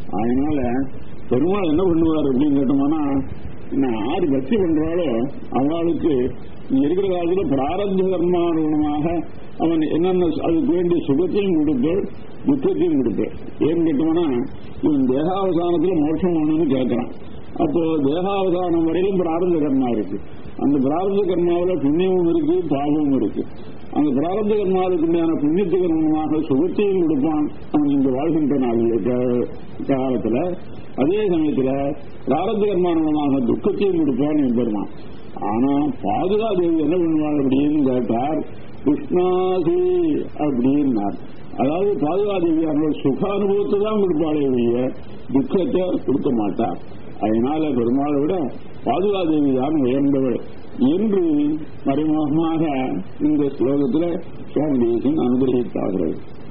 அதனால பெருமாள் என்ன பண்ணுவார் அப்படின்னு கேட்டோம்னா நான் ஆறு பக்தி பண்றாளோ அவளுக்கு இங்க இருக்கிற காலத்துல பிராரப்த கர்மானுகுணமாக அவன் என்னென்ன அதுக்கு வேண்டிய சுகத்தையும் கொடுப்பேன் துக்கத்தையும் கொடுப்பேன் ஏன்னு கேட்டோம்னா இவன் தேகாவசானத்துல மோட்சம் வேணும்னு கேட்கறான் அப்போ தேகாவசானம் வரையிலும் பிராரப்த கர்மா இருக்கு அந்த பிராரப்த கர்மாவில் புண்ணியமும் இருக்கு பாவமும் இருக்கு அந்த பிராரப்த கர்மாவுக்கு உண்டான புண்ணியத்துக்கு கர்மமாக சுகத்தையும் கொடுப்பான் அவன் இந்த வாழ்கின்ற நாளில் க- காலத்துல அதே சமயத்துல பிராரப்த கர்மானமாக துக்கத்தையும் கொடுப்பான் பெருமான் ஆனா பாதுகா தேவி என்ன பண்ணுவாள் அப்படின்னு கேட்டார் கிருஷ்ணாசி அப்படின்னார் அதாவது பாதுகா தேவி அவர்கள் சுக அனுபவத்தை தான் கொடுப்பாளே ஒழிய துக்கத்தை கொடுக்க மாட்டார் அதனால பெருமாளை விட பாதுகா தேவி தான் உயர்ந்தவள் என்று மறைமுகமாக இந்த ஸ்லோகத்தில் சுவாமி தேசியன் அனுகிரகித்தார்கள்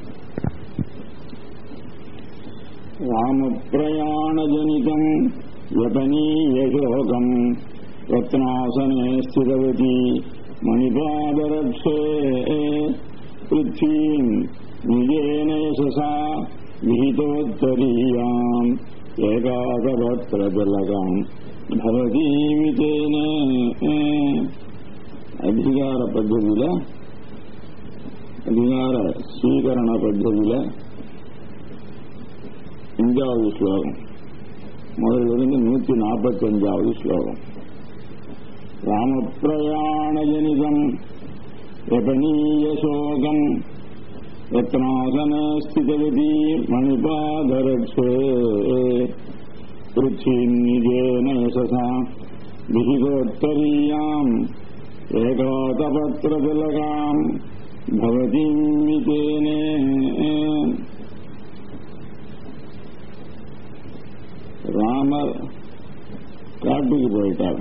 ராமப்பிரயாணஜனிதம் யபனீயசோகம் ரத்னாசனே ஸ்திதவதி மணிபாதரட்சே பிருத்வீம் நிஜேன யசசா விஹிதோத்தரீயாம் ஏகாதபத்திரஜலகாம் பவதீமிதேன அதிகார பద్ధதியில அதிகார ஸ்வீகரண பద్ధதியில அஞ்சாவது ஸ்லோகம் முதலிருந்து நூத்தி நாற்பத்தி அஞ்சாவது ஸ்லோகம் ராமப்பிரயாணஜனிதம் யபனீயசோகம் ரத்னாசன ஸ்திதவதி மணிபாதரட்சே पृथ्वीनिजेन यशसा विहितोत्तरीयाम् एकातपत्रतिलकाम् भवतीम् वितेने ராமர் காட்டுக்கு போயிட்டார்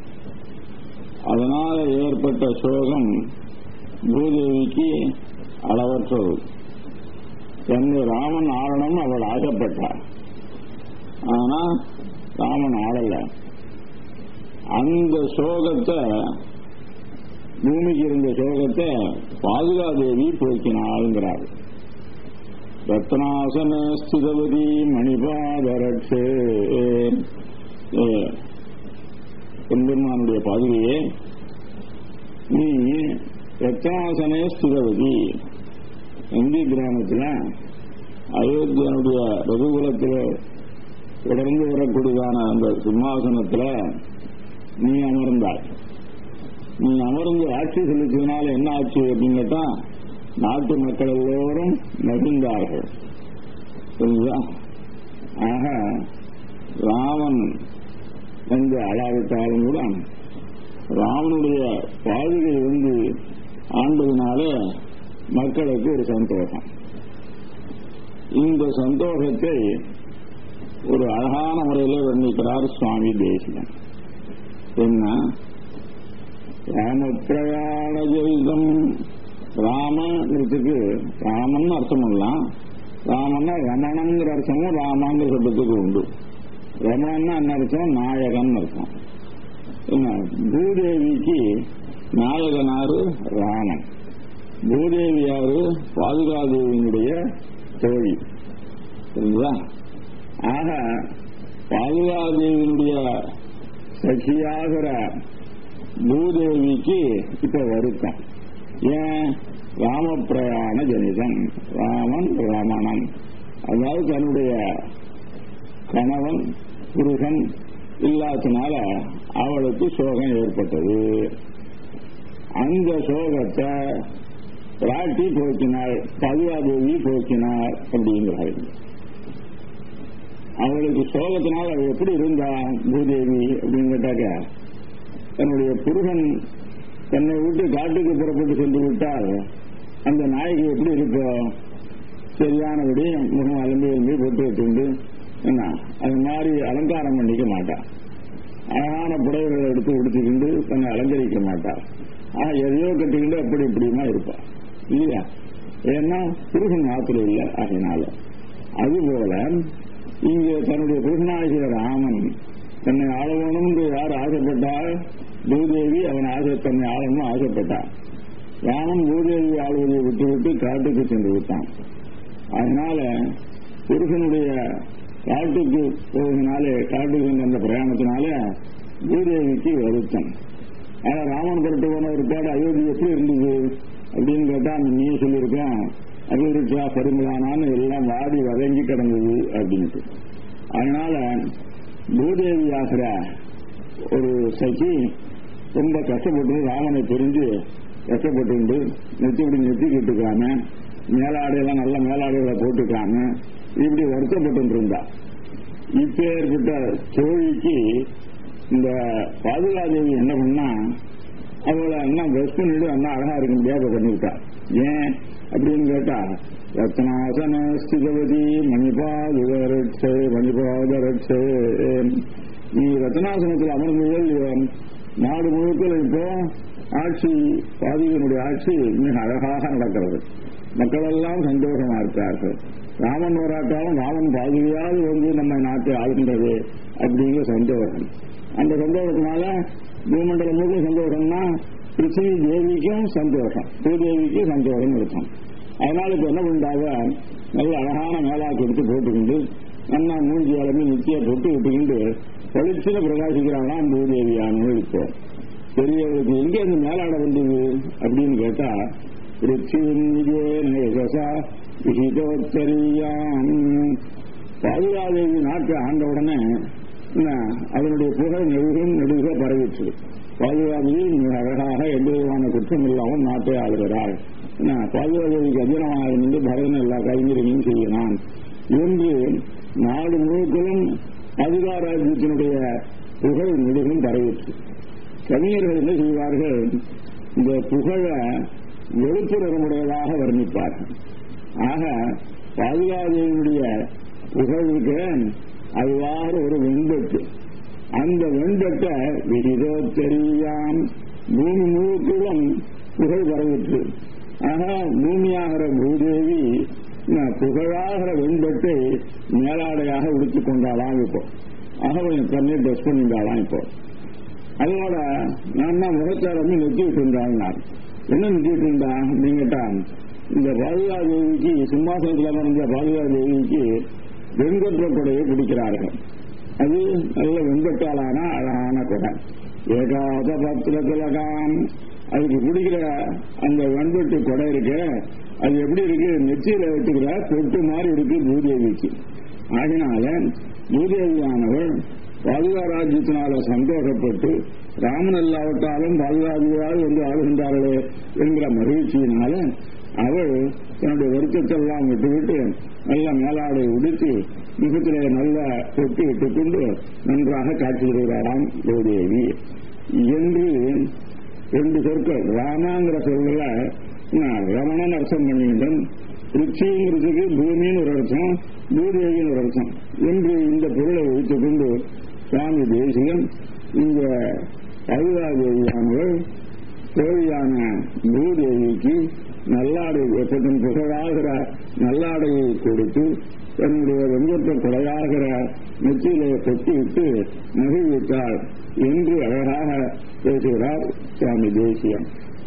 அதனால ஏற்பட்ட சோகம் பூதேவிக்கு அளவற்றது தன்னை ராமன் ஆளணும் அவள் ஆசைப்பட்டார் ஆனா ராமன் ஆடல அந்த சோகத்தை பூமிக்கு இருந்த சோகத்தை பாதுகாதேவி போக்கினாள்ங்கிறார் ரத்னாசன ஸ்திதவதி மணிபாதரட்சே பெண்பெருமானுடைய பாதுகையே நீ ரத்னாசனே ஸ்திதவதி இந்திய கிராமத்தில் அயோத்தியனுடைய ரகுகுலத்தில் தொடர்ந்து வரக்கூடியதான அந்த சிம்மாசனத்துல நீ அமர்ந்தாய் நீ அமர்ந்து ஆட்சி செலுத்தினால என்ன ஆச்சு அப்படின்னு கேட்டா நாட்டு மக்கள் எல்லோரும் மகிழ்ந்தார்கள் புரியுதா ஆக ராமன் வந்து அழாவிட்டாலும் கூட ராமனுடைய பாதுகை வந்து ஆண்டதுனால மக்களுக்கு ஒரு சந்தோஷம் இந்த சந்தோஷத்தை ஒரு அழகான முறையில் வர்ணிக்கிறார் சுவாமி தேசிகன் என்ன ராமப்பிரயாண ஜெயிதம் ராமங்கிறதுக்கு ராமன் அர்த்தம் பண்ணலாம் ராமன்னா ரமணங்கிற அர்த்தமும் ராமாங்கிற சப்தத்துக்கு உண்டு ரமணன்னா என்ன அர்த்தம் நாயகன் அர்த்தம் என்ன பூதேவிக்கு நாயகனாரு ராமன் பூதேவி யாரு பாதுகாதேவியினுடைய தோழி புரியுதா ஆக பாதுகாதேவியினுடைய சகியாகிற பூதேவிக்கு இப்ப வருத்தம் ஏன் ராமப்பிரயாண ஜனிதம் ராமன் ரமணன் அதாவது தன்னுடைய கணவன் புருஷன் இல்லாதனால அவளுக்கு சோகம் ஏற்பட்டது அந்த சோகத்தை பிராட்டி போக்கினாள் பதுவாதேவி போக்கினாள் அப்படிங்கிறார்கள் அவளுக்கு சோகத்தினால் அவள் எப்படி இருந்தா பூதேவி அப்படின்னு கேட்டாக்க தன்னுடைய புருஷன் தன்னை விட்டு காட்டுக்கு புறப்பட்டு சென்று விட்டால் அந்த நாய்க்கு எப்படி இருக்கும் சரியானபடி முகம் அலம்பி எலும்பி போட்டு வச்சுண்டு என்ன அது மாதிரி அலங்காரம் பண்ணிக்க மாட்டான் அழகான புடவைகளை எடுத்து உடுத்திக்கிண்டு தன்னை அலங்கரிக்க மாட்டாள் ஆனா எதையோ கட்டிக்கிண்டு அப்படி இப்படியுமா இருப்பாள் இல்லையா ஏன்னா புருஷன் மாத்திரம் இல்லை அதனால அதுபோல இங்கே தன்னுடைய புருஷனாகிய ராமன் தன்னை ஆளவணும் என்று யார் ஆசைப்பட்டால் பூதேவி அவன் ஆசை தன்னை ஆளணும் ஆசைப்பட்டான் ராமன் பூதேவி ஆளுவதை விட்டுவிட்டு காட்டுக்கு சென்று விட்டான் அதனால புருஷனுடைய காட்டுக்கு போவதனாலே காட்டுக்கு சென்ற அந்த பிரயாணத்தினால பூதேவிக்கு வருத்தம் ஆனா ராமன் புரட்டு போன ஒரு பாடு அயோத்தி எப்படி இருந்தது அப்படின்னு கேட்டா அந்த நீ சொல்லியிருக்கேன் அபிவிருத்தியா பரிமளானான்னு எல்லாம் வாடி வதங்கி கிடந்தது அப்படின்ட்டு அதனால பூதேவி ஆகிற ஒரு சகி ரொம்ப கஷ்டப்பட்டு ராமனை தெரிஞ்சு கஷ்டப்பட்டு நெத்திப்படி நெத்திக்கிட்டு இருக்காம மேலாடையெல்லாம் நல்ல மேலாடைகளை போட்டுக்காம இப்படி வருத்தப்பட்டு இருந்தா இப்பேற்பட்ட தோழிக்கு இந்த பாதுகாதேவி என்ன பண்ணா அவளை என்ன ட்ரெஸ் பண்ணிட்டு அண்ணா அழகா இருக்க முடியாத பண்ணிவிட்டா ஏன் அப்படின்னு கேட்டா ரத்னாசன ஸ்திதவதி மணிபாதுகரட்சே மணிபாதரட்சே நீ ரத்னாசனத்தில் அமர்ந்தது நாடு முழுக்க இப்போ ஆட்சி பாதிகனுடைய ஆட்சி மிக அழகாக நடக்கிறது மக்கள் எல்லாம் சந்தோஷமா இருக்கார்கள் ராமன் வராட்டாலும் ராமன் பாதிரியாவது வந்து நம்ம நாட்டை ஆளுகின்றது அப்படிங்கிற சந்தோஷம் அந்த சந்தோஷத்தினால பூமண்டலம் முழுக்க சந்தோஷம்னா பிருத்திவி தேவிக்கும் சந்தோஷம் பூதேவிக்கும் சந்தோஷம் இருக்கும் அதனால இப்ப என்ன பண்ணாங்க நல்ல அழகான மேலாக்கு எடுத்து போட்டுக்கிண்டு நல்லா மூஞ்சி அளவு நித்திய போட்டு விட்டுக்கிண்டு வெளிச்சில பிரகாசிக்கிறாங்களாம் பூதேவியானு இப்போ பெரியவருக்கு எங்க அந்த மேலாட வந்தது அப்படின்னு கேட்டா விஹிதோத்தரியாம் பாதுகாதேவி நாட்டை ஆண்ட உடனே அதனுடைய புகழ் நெடுகும் நெடுக பரவிற்று பாதுகாதேவி மிக அழகாக எந்த விதமான குற்றம் இல்லாமல் நாட்டை ஆளுகிறாள் பாதுகாதேவிக்கு அதீனமாக இருந்து பரதன் எல்லா கவிஞரையும் செய்கிறான் என்று நாடு முழுக்களும் அதிகாராஜ்யத்தினுடைய புகழ் நெடுகும் பரவிற்று கவிஞர்கள் என்ன செய்வார்கள் இந்த புகழ வெளுப்புறமுடையதாக வர்ணிப்பார்கள் ஆக பாதுகாதேவியுடைய புகழுக்கு அதுவாறு ஒரு வெண்பட்டு அந்த வெண்பட்டை விரிதோ தெரியாம் பூமி முழுக்களும் புகழ் பரவிற்று ஆக பூமியாகிற பூதேவி புகழாகிற வெண்பட்டை மேலாடையாக உடுத்திக் கொண்டாலாம் இப்போ ஆக கொஞ்சம் தண்ணி ட்ரெஸ் பண்ணிட்டாலாம் இப்போ அதோட நான் தான் முகச்சாரமே நெத்திட்டு இருந்தாங்க என்ன நெத்திட்டு இருந்தா அப்படிங்கிட்டா இந்த பாதுகா தேவிக்கு சிம்மாசனத்தில் இருந்த பாதுகா தேவிக்கு வெண்கொற்ற கொடையை பிடிக்கிறார்கள் அது நல்ல வெண்கொட்டாலான அழகான கொடை ஏகாத பத்திரத்திலகாம் அதுக்கு பிடிக்கிற அந்த வெண்பட்டு கொடை இருக்கு அது எப்படி இருக்கு நெச்சியில வச்சுக்கிற தொட்டு மாதிரி இருக்கு பூதேவிக்கு ஆகினால பூதேவியானவள் பாதுகா ராஜ்யத்தினால சந்தோஷப்பட்டு ராமன் இல்லாவிட்டாலும் பாதுகாதியால் வந்து ஆளுகின்றார்களே என்கிற மகிழ்ச்சியினால அவள் தன்னுடைய வருத்தத்தெல்லாம் விட்டுவிட்டு நல்ல மேலாடை உடுத்தி முகத்திலே நல்ல தொட்டு விட்டுக் கொண்டு நன்றாக காட்சிகிறாராம் பூதேவி என்று ரெண்டு சொற்கள் ராமாங்கிற சொல்ல ரமணன் அர்த்தம் பண்ணிக்கிட்டேன் ருச்சிங்கிறதுக்கு பூமின்னு ஒரு அர்த்தம் பூதேவின்னு ஒரு அர்த்தம் என்று இந்த பொருளை வைத்துக் கொண்டு சுவாமி தேசிகன் இந்த அருளாதேவியானவள் தேவியான பூதேவிக்கு நல்லாடை எப்பதன் புகழாகிற நல்லாடையை கொடுத்து தன்னுடைய வெங்கத்த கொலையாகிற நெற்றியிலே கொட்டிவிட்டு மகிழ்வித்தாள் என்று அழகாக பேசுகிறார் சுவாமி தேசியம்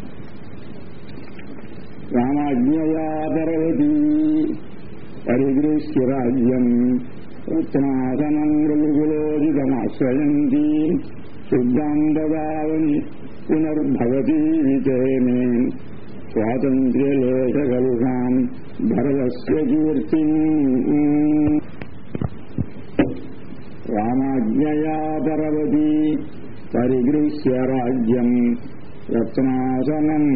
ராமாஜ்ஞயா பரவதி பரிகிருஷ்ய ராஜ்யம் ரத்னாசனம் ரகுகுலோதிதமாஸ்வயந்தி சுத்தாந்ததாவனி புனர்பவதி விஜயமே स्वातन्त्र्यलेखकलुषाम् भरतस्य कीर्तिम् रामाज्ञया परवती परिगृह्य राज्यम् रत्नासनम्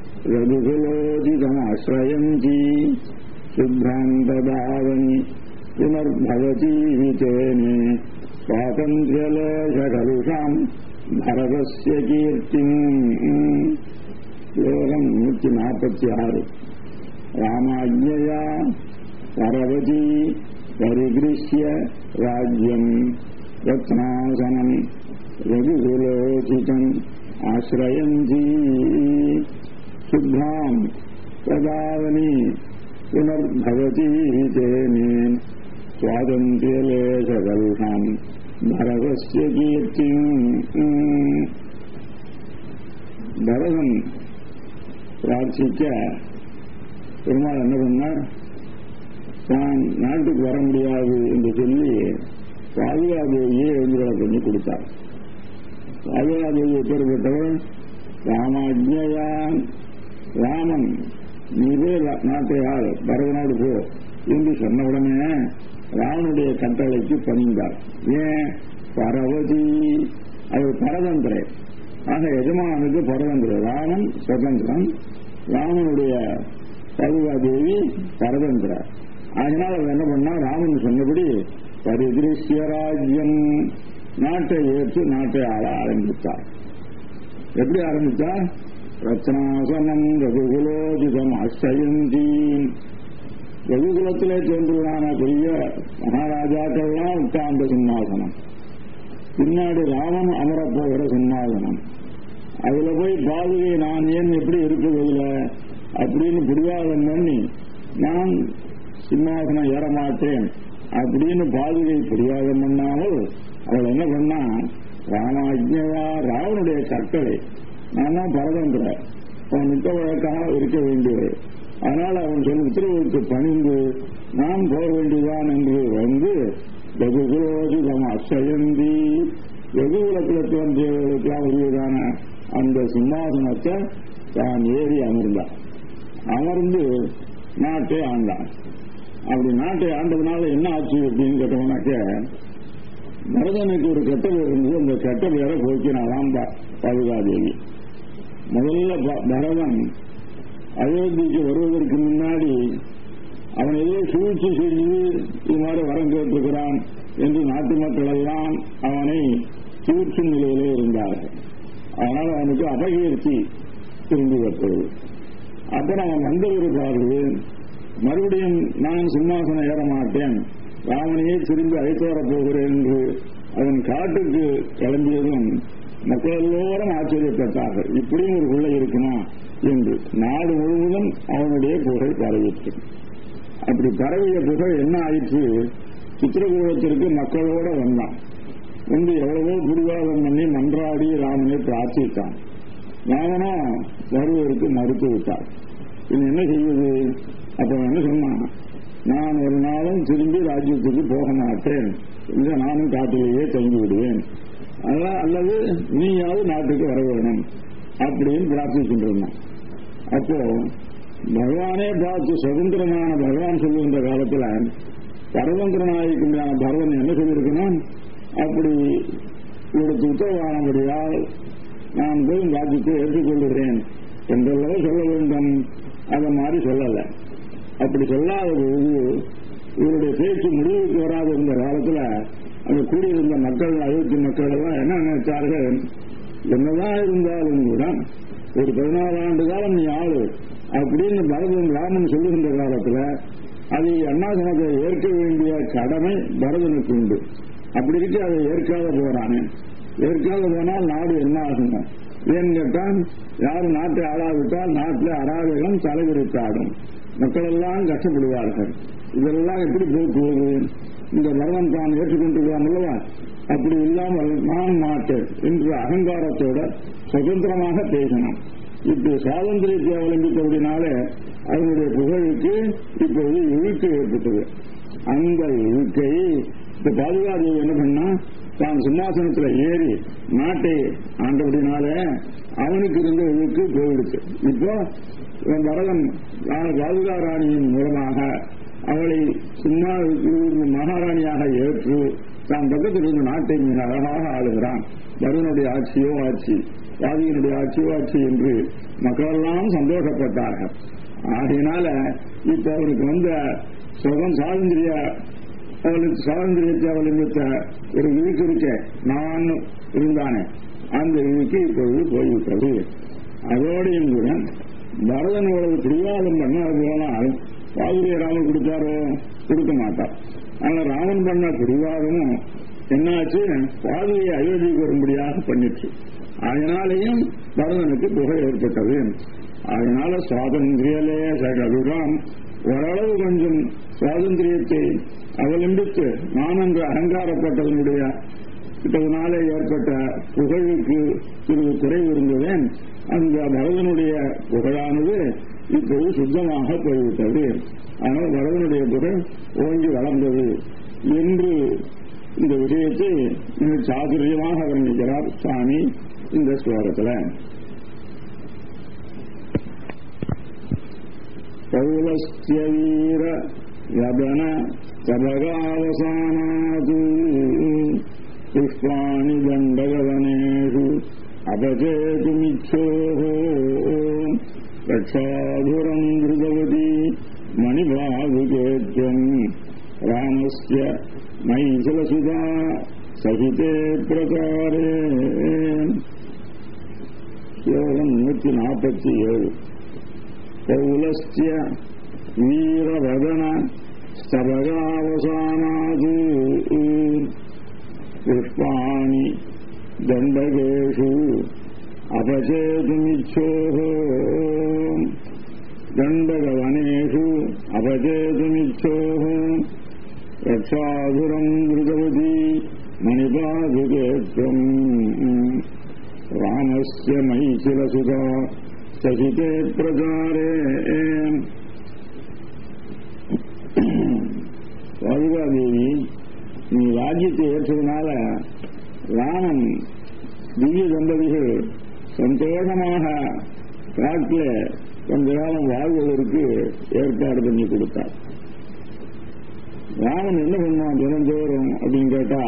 रघुकुलोदितमाश्रयन्ती शुभ्रान्तदावनि पुनर्भवती वितेने स्वातन्त्र्यलेखकलुषाम् भरतस्य कीर्तिम् ஸ்லோகம் நூற்றி நாற்பத்தி ஆறு ராமாஜ்யா பரவதி பரிகிருஷ்ய ராஜ்யம் ரத்னாசனம் ரகுகுலோசிதம் ஆசிரயந்தி சுத்தாம் ததாவனி புனர்பவதி தேனேன் சுவாதந்திரலேசகல்காம் பரதஸ்ய கீர்த்திம் பரதன் பிரார்த்திக்க பெருமாள் என்ன பண்ணார் தான் நாட்டுக்கு வர முடியாது என்று சொல்லி இருந்தார் ராஜராஜேவி எப்பேற்பட்டவர் ராமாஜ்யான் ராமன் நீவே நாட்டை ஆள் பரதனோடு போ என்று சொன்ன உடனே ராவனுடைய கட்டளைக்கு பணிந்தார் ஏன் பரவதி அது பரதந்திரே ஆக எஜமானுக்கு பரதந்திரம் ராமன் சுதந்திரம் ராமனுடைய பதுவாதேவி பரதந்திரர் அதனால அவர் என்ன பண்ணா ராமன் சொன்னபடி பரிதிருஷ்யராஜ்யம் நாட்டை ஏற்று நாட்டை ஆள ஆரம்பித்தார் எப்படி ஆரம்பித்தார் ரத்னாசனம் ரகுகுலோஜிதம் அசயந்தீன் ரகுகுலத்திலே தோன்றுவதான பெரிய மகாராஜாக்கள்லாம் உட்கார்ந்த சிம்மாசனம் பின்னாடி ராமன் அமரப்போகிற சிம்மாசனம் அதுல போய் பாதுகை நான் ஏன் எப்படி இருக்குவதில்ல அப்படின்னு பிடிவாதம் பண்ணி நான் சிம்மாசனம் ஏற மாட்டேன் அப்படின்னு பாதுகை பிடிவாதம் பண்ணாமல் அவள் என்ன பண்ணா ராமாஜ்யா ராவனுடைய கட்டளை நான் தான் பரதந்திர அவன் நித்த வழக்காக இருக்க வேண்டியவர் அதனால அவன் சொன்ன உத்தரவுக்கு பணிந்து நாம் போக வேண்டியதான் என்று வந்து வெகுகுலோதிதம் அசயந்தி வெகுகுலத்தில் தோன்றியவர்களுக்கெல்லாம் உரியதான அந்த சிம்மாசனத்தை தான் ஏறி அமர்ந்தான் அமர்ந்து நாட்டை ஆண்டான் அப்படி நாட்டை ஆண்டதுனால என்ன ஆச்சு அப்படின்னு கேட்டோம்னாக்க பரதனுக்கு ஒரு கட்டளை இருந்தது அந்த கட்டளையோட போக்கினாலாம் பாதுகாதேவி முதல்ல பரதன் அயோத்திக்கு வருவதற்கு முன்னாடி அவன் ஏதோ சூழ்ச்சி செஞ்சு இது மாதிரி வரம் கேட்டிருக்கிறான் என்று நாட்டு மக்கள் எல்லாம் அவனை சூழ்ச்சி நிலையிலே இருந்தார்கள் அதனால் அவனுக்கு அபகீர்த்தி திரும்பி வந்தது அப்புறம் அவன் வந்த பிற்பாடு மறுபடியும் நான் சிம்மாசனம் ஏற மாட்டேன் ராமனையே திரும்பி அழைத்து வரப் போகிறேன் என்று அவன் காட்டுக்கு கிளம்பியதும் மக்கள் எல்லோரும் ஆச்சரியப்பட்டார்கள் இப்படியும் ஒரு பிள்ளை இருக்குமா என்று நாடு முழுவதும் அவனுடைய புகழ் பரவிற்று அப்படி பரவிய புகழ் என்ன ஆயிற்று சித்திரகூடத்திற்கு மக்களோட வந்தான் வந்து எவ்வளவோ பிடிவாதம் பண்ணி மன்றாடி ராமனை பிரார்த்தித்தான் ராமனோ வருவதற்கு மறுத்து விட்டார் இது என்ன செய்வது அப்ப என்ன சொன்னான் நான் ஒரு நாளும் திரும்பி ராஜ்யத்துக்கு போக மாட்டேன் இல்லை நானும் காட்டிலேயே தங்கி விடுவேன் அதான் அல்லது நீயாவது நாட்டுக்கு வர வேணும் அப்படின்னு பிரார்த்திச்சுட்டு அப்போ பகவானே பார்த்து சுதந்திரமான பகவான் சொல்லுகின்ற காலத்துல பரதந்திரனாயிருக்கின்ற பரதன் என்ன சொல்லியிருக்கணும் அப்படி இவருக்கு உத்தரவானபடியால் நான் போய் ராஜ்யத்தை ஏற்றுக்கொள்கிறேன் என்றெல்லாம் சொல்ல வேண்டும் அதை மாதிரி சொல்லலை அப்படி சொல்லாத பொழுது இவருடைய பேச்சு முடிவுக்கு வராத இருந்த காலத்துல அங்க கூடியிருந்த மக்கள் அயோத்தி மக்கள் எல்லாம் என்ன நினைச்சார்கள் என்னதான் இருந்தாலும் கூட ஒரு பதினாலு ஆண்டு காலம் நீ ஆளு அப்படின்னு பரதன் ராமன் சொல்லுகின்ற காலத்துல அதை அண்ணாசனத்தை ஏற்க வேண்டிய கடமை பரதனுக்கு உண்டு அப்படி இருக்கு அதை ஏற்காத போறானே ஏற்காத போனால் நாடு என்ன ஆகுங்க ஏன்னு கேட்டால் யாரும் நாட்டை ஆளாவிட்டால் நாட்டில் அராஜகம் தலைவிரித்தாடும் மக்கள் எல்லாம் கஷ்டப்படுவார்கள் இதெல்லாம் எப்படி போக்குவது இந்த மரணம் தான் ஏற்றுக்கொண்டிருக்கான் அல்லவா அப்படி இல்லாமல் நான் மாட்டேன் என்று அகங்காரத்தோட சுதந்திரமாக பேசணும் இப்படி சுவாதந்திரத்தை அவலம்பித்தபடினாலே அதனுடைய புகழுக்கு இப்பொழுது இழுக்கு ஏற்பட்டது அந்த இழுக்கை இந்த பாதுகாதேவி என்ன பண்ணா தான் சிம்மாசனத்துல ஏறி நாட்டை ஆண்டபடினாலே அவனுக்கு இருந்த இழுக்கு போயிடுச்சு இப்போ பரதன் பாதுகா ராணியின் மூலமாக அவளை சும்மா மகாராணியாக ஏற்று தான் பக்கத்தில் இருந்த நாட்டை மிக அழகாக ஆளுகிறான் பரதனுடைய ஆட்சியோ ஆட்சி வாதியினுடைய ஆட்சியோ ஆட்சி என்று மக்களெல்லாம் சந்தோஷப்பட்டார்கள் ஆகையினால இப்ப அவருக்கு வந்த சுகம் சுவாதந்திரிய அவளுக்கு சுவாதந்திரியத்தை அவளுக்கு ஒரு இழுக்கு இருக்க நான் இருந்தானே அந்த இழுக்கு இப்பொழுது போய்விட்டது அதோடையும் கூட பரதன் இவ்வளவு பிடிவாதம் பண்ண போனால் பாதுரிய ராமன் கொடுத்தாரோ கொடுக்க மாட்டார் ஆனா ராமன் பண்ண பிடிவாதமும் என்னாச்சு பாதுகையை அயோத்திக்கு வரும்படியாக பண்ணிச்சு அதனாலேயும் பரதனுக்கு புகழ் ஏற்பட்டது அதனால சுவாதந்திரியலே சகதுராம் ஓரளவு கொஞ்சம் சுவாதந்திரியத்தை அவலம்பித்து நான் என்று அகங்காரப்பட்டதனுடைய இதனாலே ஏற்பட்ட புகழுக்கு சிறிது குறைவு இருந்ததேன் அந்த பரதனுடைய புகழானது இப்போது சுத்தமாக போய்விட்டது ஆனால் பரதனுடைய புகழ் ஓங்கி வளர்ந்தது என்று இந்த விஷயத்தை மிக சாதுரியமாக வர்ணிக்கிறார் சுவாமி இந்த ஸ்லோகத்தில் பௌலஸ்ய வீர வதன சபகாவசானாது புஷ்பாணி தண்டகவனேஷு அபஜேதுமிச்சோः ரக்ஷாதுரம் திருதவதி மணிபாகுகேத்வம் ராமஸ்ய மைசிலசுதா சகிதே பிரகாரே ஸ்லோகம் நூற்றி நாற்பத்தி ஏழு பௌலஸ்ய வீரவதன ஸ்தபகாவசானாது புஷ்பாணி दण्डकेषु अपचेतुमिच्छोः दण्डकवनेषु अपचेतुमिच्छोः रक्षाधुरम् धृतवती मणिपादुके त्वम् रामस्य मैथिलसुता सहिते प्रचारे பாதுகாதேவி நீ ராஜ்யத்தை ஏற்றதுனால ராமன் திவ்ய தம்பதிகள் சந்தோஷமாக காட்டில் கொஞ்ச காலம் வாழ்வதற்கு ஏற்பாடு பண்ணி கொடுத்தார் ராமன் என்ன பண்ணுவான் தினந்தோறும் அப்படின்னு கேட்டா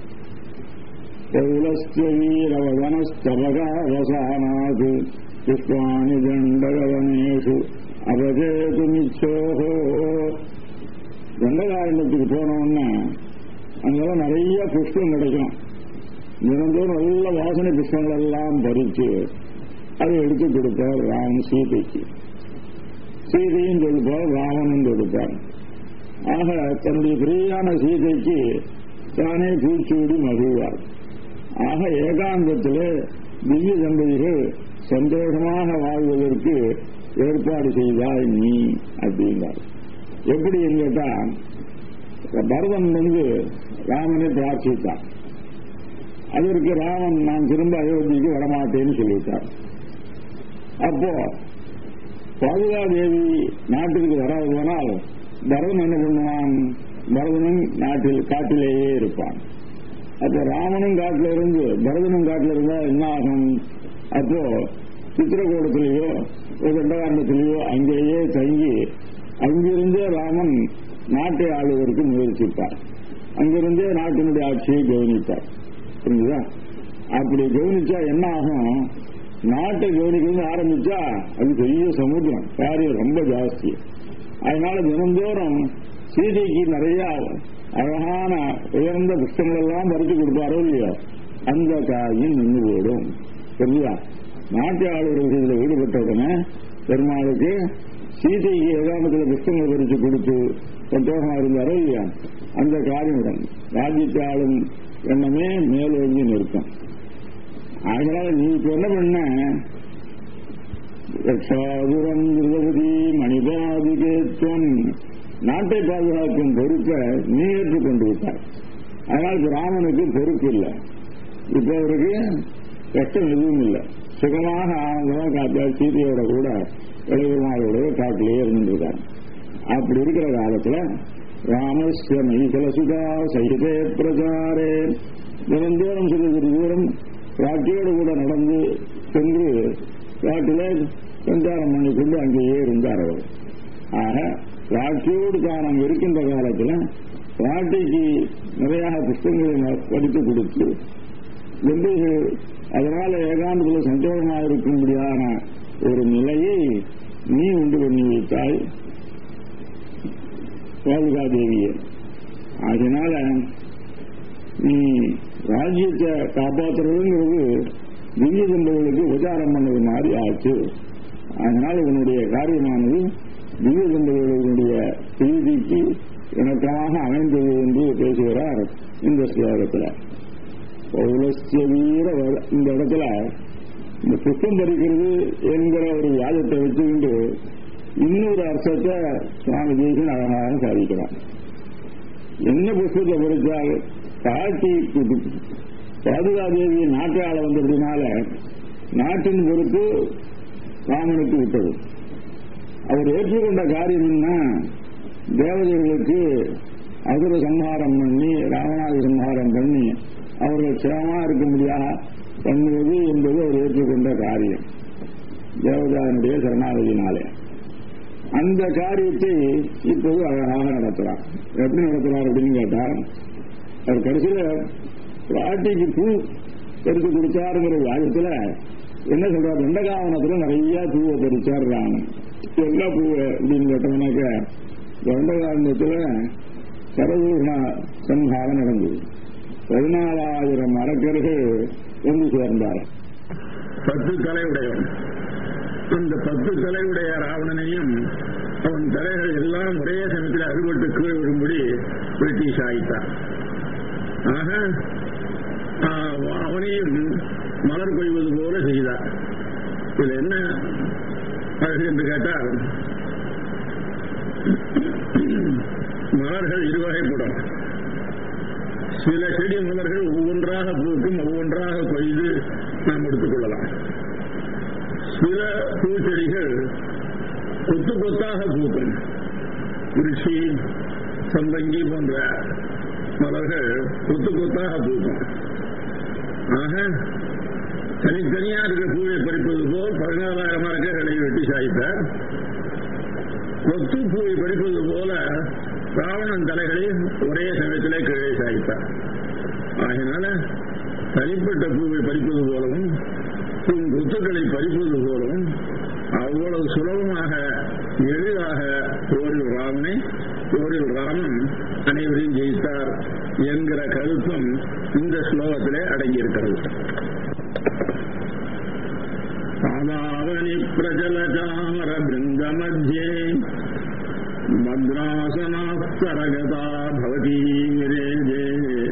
வீரவதனஸ்தபகாவசானாது புஷ்பாணி தண்டகவனேஷு அபஜேதுமிச்சோஹோ தண்டகாரண்யத்துக்கு போனோம்னா அங்கெல்லாம் நிறைய புஷ்பம் கிடைக்கும் தினந்தோறும் நல்ல வாசனை புஷ்பங்கள் எல்லாம் பறித்து அதை எடுத்து கொடுப்பார் ராமன் சீதைக்கு சீதையும் கொடுப்பார் ராமனும் கொடுப்பார் ஆக தன்னுடைய பிரியான சீதைக்கு தானே பூச்சூடி மகிழ்வார் ஆக ஏகாந்தத்தில் திவ்ய தம்பதிகள் சந்தோஷமாக வாழ்வதற்கு ஏற்பாடு செய்தாய் நீ அப்படின்னார் எப்படி கேட்டா பரதன் வந்து ராமனை பிரார்த்தித்தான் அதற்கு ராமன் நான் திரும்ப அயோத்திக்கு வரமாட்டேன்னு சொல்லிட்டார் அப்போ பாதுகாதேவி நாட்டுக்கு வராது போனால் பரதன் என்ன பண்ணுவான் பரதனும் நாட்டில் காட்டிலேயே இருப்பான் அப்போ ராமனும் காட்டில் இருந்து பரதனும் காட்டில் இருந்தா என்ன ஆகும் அப்போ சித்திரகூடத்திலேயோ கண்டகாண்டத்திலேயோ அங்கேயே தங்கி அங்கிருந்தே ராமன் நாட்டை ஆளுவதற்கு முயற்சிப்பார் அங்கிருந்தே நாட்டினுடைய ஆட்சியை கவனிப்பார் புரிஞ்சுதா அப்படி கவனிச்சா என்ன ஆகும் நாட்டை கவனிக்கிறது ஆரம்பிச்சா அது பெரிய சமுத்திரம் காரியம் ரொம்ப ஜாஸ்தி அதனால தினந்தோறும் சீதைக்கு நிறைய அழகான உயர்ந்த புஷ்டங்கள் எல்லாம் பறித்து கொடுப்பாரோ இல்லையோ அந்த காரியம் நின்று போயிடும் சரியா நாட்டு ஆளுநர் விஷயத்தில் ஈடுபட்ட உடனே பெருமாளுக்கு சீதைக்கு ஏகாமத்தில் புஷ்டங்கள் பறித்து கொடுத்து சந்தோஷமா இருந்தாரோ இல்லையா அந்த காரியம் ராஜ்யத்தை ஆளும் எண்ணமே மேலோங்கி நிற்கும் அதனால நீ இப்ப என்ன பண்ண ரக்ஷாதுரம் திருபதி மணிபாதிகேத்வம் நாட்டை பாதுகாக்கும் பொறுப்பை நீ ஏற்றுக்கொண்டு விட்டார் அதனால் இப்ப ராமனுக்கு பொறுப்பு இல்லை இப்ப அவருக்கு கஷ்டம் எதுவும் இல்லை சுகமாக ஆனந்தமாக காத்தா சீதையோட கூட இளையமாவோட காட்டிலேயே இருந்துருக்காரு அப்படி இருக்கிற காலத்துல ராமஸ்ய மைசலசுதா சைதே பிரச்சாரே தினந்தோறும் சிறு சிறு தூரம் காட்டியோடு கூட நடந்து சென்று காட்டிலே சஞ்சாரம் பண்ணிக்கொண்டு அங்கேயே இருந்தார் அவர் ஆக காட்சியோடு தான் இருக்கின்ற காலத்தில் காட்டிக்கு நிறைய புஸ்தகங்களை படித்து கொடுத்து வெள்ளைகள் அதனால ஏகாந்தத்தில் சந்தோஷமாக இருக்கும்படியான ஒரு நிலையை நீ உண்டு பண்ணி வைத்தாய் தேவியை அதனால நீ ராஜ்யத்தை காப்பாற்றுறதுங்கிறது திவ்ய தம்பதிகளுக்கு உபச்சாரம் பண்ணது மாதிரி ஆச்சு அதனால இவனுடைய காரியமானது திவ்ய தம்பதிகளுடைய செய்திக்கு இணக்கமாக அமைந்தது என்று பேசுகிறார் இந்த ஸ்லோகத்தில் பௌலஸ்ய வீர இந்த இடத்துல இந்த புஷ்பம் பறிக்கிறது என்கிற ஒரு வியாதத்தை வச்சுக்கிட்டு இன்னொரு அர்த்தத்தை சுவாமி தேசன் அழகாக சாதிக்கிறார் என்ன புஷ்பத்தை பறித்தால் காட்டி பாதுகாதேவியை நாட்டை ஆள வந்ததுனால நாட்டின் பொறுப்பு ராமனுக்கு விட்டது அவர் ஏற்றுக்கொண்ட காரியம் என்ன தேவதைகளுக்கு அசுர சம்ஹாரம் பண்ணி ராவணாதி சம்ஹாரம் சிரமமா இருக்கும்படியாக பண்ணுவது என்பது அவர் ஏற்றுக்கொண்ட காரியம் தேவதானுடைய சரணாகதியினாலே அந்த காரியத்தை இப்போது அழகாக நடத்துறார் எப்படி நடத்துறார் அப்படின்னு கேட்டால் அவர் கடைசியில பாட்டிக்கு பூ பறித்து கொடுத்தாருங்கிற வியாஜத்துல என்ன சொல்றாரு வெண்டகாவனத்துல நிறைய பூவை பறிச்சார் ராமன் எல்லா பூவை அப்படின்னு கேட்டோம்னாக்க வெண்டகாவனத்துல சரதூர்ண சம்ஹாரம் நடந்தது பதினாலாயிரம் அரக்கர்கள் வந்து சேர்ந்தார் பத்து தலையுடையவன் அந்த பத்து தலையுடைய ராவணனையும் அவன் தலைகள் எல்லாம் ஒரே சமயத்தில் அறுபட்டு கீழ் விடும்படி பிரிட்டிஷ் ஆயிட்டான் ஆக அவனையும் மலர் கொய்வது போல செய்தார் இதுல என்ன அழகு என்று கேட்டால் மலர்கள் இருவகைப்படும் சில செடி மலர்கள் ஒவ்வொன்றாக பூக்கும் ஒவ்வொன்றாக கொய்து நாம் எடுத்துக் கொள்ளலாம் சில பூச்செடிகள் கொத்து கொத்தாக பூக்கும் திருச்சி சம்பங்கி போன்ற மலர்கள் கொத்து கொத்தாக பூக்கும் ஆக தனித்தனியா இருக்கிற பூவை பறிப்பது போல் பதினாலாயிரம் மரங்களை வெட்டி சாய்த்தார் கொத்து பூவை பறிப்பது போல ராவணன் தலைகளை ஒரே சமயத்திலே கீழே சாய்த்தார் ஆகினால தனிப்பட்ட பூவை பறிப்பது போலவும் உன் கொத்துக்களை பறிப்பது போலவும் அவ்வளவு சுலபமாக எளிதாக போரில் ராமனை போரில் ராமன் அனைவரையும் ஜெயித்தார் என்கிற கருத்தும் இந்த ஸ்லோகத்திலே அடங்கியிருக்கிறது சாதாவணி பிரஜலச்சாமர பிருந்த மத்தியே மத்ராசனாஸ்தரகதா பவதி விரேஜே